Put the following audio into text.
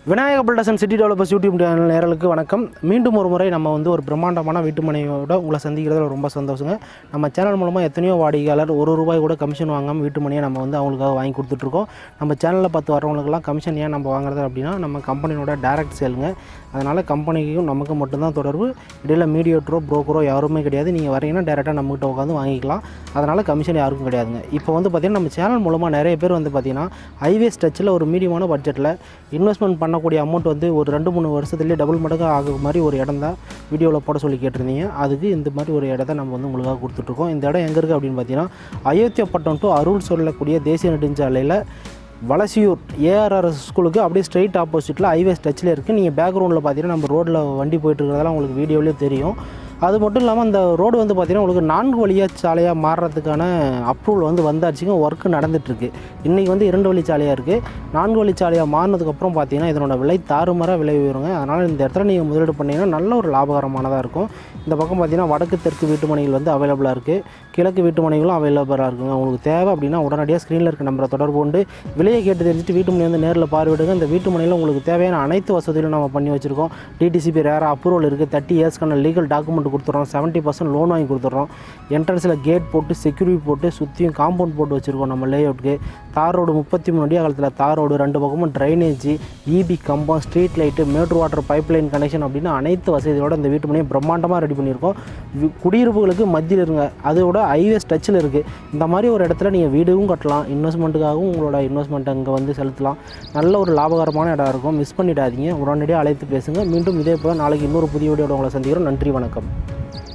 Vinayaka builders city developers YouTube channel நேரலுக்கு வணக்கம் மீண்டும் ஒரு முறை நம்ம வந்து ஒரு பிரம்மாண்டமான வீட்டுமனையோட உங்களை சந்திக்கிறதுல ரொம்ப சந்தோஷங்க நம்ம சேனல் மூலமாக எத்தனையோ வாடிக்கையாளர் ஒரு ரூபாய் கூட கமிஷன் வாங்காமல் வீட்டுமனையை நம்ம வந்து அவங்களுக்காக வாங்கி கொடுத்துட்ருக்கோம் நம்ம சேனலில் பார்த்து வரவங்களுக்குலாம் கமிஷன் ஏன் நம்ம வாங்குறது அப்படின்னா நம்ம கம்பெனியோட டைரக்ட் சேலுங்க அதனால் கம்பெனிக்கும் நமக்கு மட்டும்தான் தொடர்பு இடையில மீடியேட்டரோ புரோக்கரோ யாருமே கிடையாது நீங்கள் வரீங்கன்னா டேரெக்டாக நம்மகிட்ட உட்காந்து வாங்கிக்கலாம் அதனால் கமிஷன் யாருக்கும் கிடையாதுங்க இப்போ வந்து பார்த்திங்கன்னா நம்ம சேனல் மூலமாக நிறைய பேர் வந்து பார்த்திங்கன்னா ஹைவே ஸ்ட்ரெச்சில் ஒரு மீடியமான பட்ஜெட்டில் இன்வெஸ்ட்மெண்ட் பண்ணக்கூடிய அமௌண்ட் வந்து ஒரு ரெண்டு மூணு வருஷத்துலேயே டபுள் மடங்கு ஆகும் மாதிரி ஒரு இடம் தான் வீடியோவில் போட சொல்லி கேட்டிருந்தீங்க அதுக்கு இந்த மாதிரி ஒரு இடத்த நம்ம வந்து உங்களுக்காக கொடுத்துட்ருக்கோம் இந்த இடம் எங்கே இருக்குது அப்படின்னு பார்த்தீங்கன்னா அயோத்தியாப்பட்டம் டு அருள் சொல்லக்கூடிய தேசிய நெடுஞ்சாலையில் வலசியூர் ஏஆர்ஆர்எஸ் ஸ்கூலுக்கு அப்படியே ஸ்ட்ரைட் ஆப்போசிட்டில் ஹைவே டச்சில் இருக்குது நீங்கள் பேக்ரவுண்டில் பார்த்தீங்கன்னா நம்ம ரோட்டில் வண்டி போயிட்டு இருக்கிறதெல்லாம் உங்களுக்கு வீடியோவிலே தெரியும் அது மட்டும் இல்லாமல் அந்த ரோடு வந்து பார்த்திங்கன்னா உங்களுக்கு நான்கு வழியாக சாலையாக மாறுறதுக்கான அப்ரூவல் வந்து வந்தாச்சுங்க ஒர்க்கு நடந்துகிட்ருக்கு இன்றைக்கி வந்து இரண்டு வழி சாலையாக இருக்குது நான்கு வழி சாலையாக மாறினதுக்கப்புறம் பார்த்தீங்கன்னா இதனோட விலை தாறுமாறாக விலை உயருங்க அதனால் இந்த இடத்துல நீங்கள் முதலீடு பண்ணிங்கன்னா நல்ல ஒரு லாபகரமானதாக இருக்கும் இந்த பக்கம் பார்த்தீங்கன்னா வடக்கு தெற்கு வீட்டு மனைகள் வந்து அவைலபிளாக இருக்குது கிழக்கு வீட்டு மனைகளும் அவைலபிளாக இருக்குங்க உங்களுக்கு தேவை அப்படின்னா உடனடியாக ஸ்க்ரீனில் இருக்க நம்பரை தொடர்பு கொண்டு விலையை கேட்டு தெரிஞ்சுட்டு வீட்டு மனை வந்து நேரில் பார்வையிடுங்க இந்த வீட்டு மனையில் உங்களுக்கு தேவையான அனைத்து வசதிகளும் நம்ம பண்ணி வச்சுருக்கோம் டிடிசிபி ரேர அப்ரூவல் இருக்குது தேர்ட்டி இயர்ஸ்க்கான லீகல் டாக்குமெண்ட் கொடுத்துட்றோம் செவன்ட்டி பர்சன்ட் லோன் வாங்கி கொடுத்துட்றோம் என்ட்ரன்ஸில் கேட் போட்டு செக்யூரிட்டி போட்டு சுற்றியும் காம்பவுண்ட் போட்டு வச்சுருக்கோம் நம்ம லே அவுட்டுக்கு தார் ரோடு முப்பத்தி மூணு அடி அகலத்தில் தார் ரோடு ரெண்டு பக்கமும் ட்ரைனேஜ் இபி கம்பம் ஸ்ட்ரீட் லைட்டு மேட்ரு வாட்டர் பைப் லைன் கனெக்ஷன் அப்படின்னு அனைத்து வசதிகளோட இந்த வீட்டு மனையை பிரம்மாண்டமாக ரெடி பண்ணியிருக்கோம் வி- குடியிருப்புகளுக்கு மத்தியில் இருங்க அதோட ஹைவேஸ் டச்சில் இருக்குது இந்த மாதிரி ஒரு இடத்துல நீங்கள் வீடும் கட்டலாம் இன்வெஸ்ட்மெண்ட்டுக்காகவும் உங்களோட இன்வெஸ்ட்மெண்ட் அங்கே வந்து செலுத்தலாம் நல்ல ஒரு லாபகரமான இடம் இருக்கும் மிஸ் பண்ணிடாதீங்க உடனடியாக அழைத்து பேசுங்க மீண்டும் இதே போல் நாளைக்கு இன்னொரு புதிய வீடியோட உங்களை சந்திக்கிறோம் நன்றி வணக்கம்